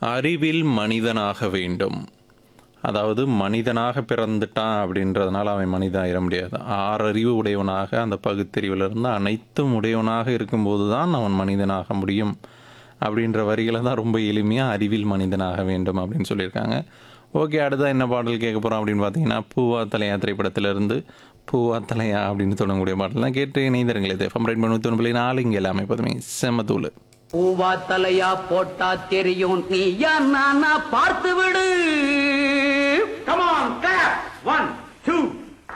அறிவில் மனிதனாக வேண்டும் அதாவது மனிதனாக பிறந்துட்டான் அப்படின்றதுனால அவன் மனிதன் ஆயிட முடியாது ஆறறிவு உடையவனாக அந்த பகுத்தறிவிலிருந்து அனைத்தும் உடையவனாக இருக்கும்போது தான் அவன் மனிதனாக முடியும் அப்படின்ற வரிகளை தான் ரொம்ப எளிமையாக அறிவில் மனிதனாக வேண்டும் அப்படின்னு சொல்லியிருக்காங்க ஓகே அடுத்தா என்ன பாடல் கேட்க போகிறோம் அப்படின்னு பார்த்தீங்கன்னா பூவா தலையா திரைப்படத்திலிருந்து பூவா தலையா அப்படின்னு சொல்லக்கூடிய பாடல் தான் கேட்டு இணைந்திருங்களே எஃப்எம் ரைட் பண்ணி தொண்ணூறு நாலு இங்கே எல்லாமே எப்போதுமே செம்மத்தூள் பூவா தலையா போட்டா தெரியும் நீயா நானா பார்த்து விடு Come on, clap. One, two,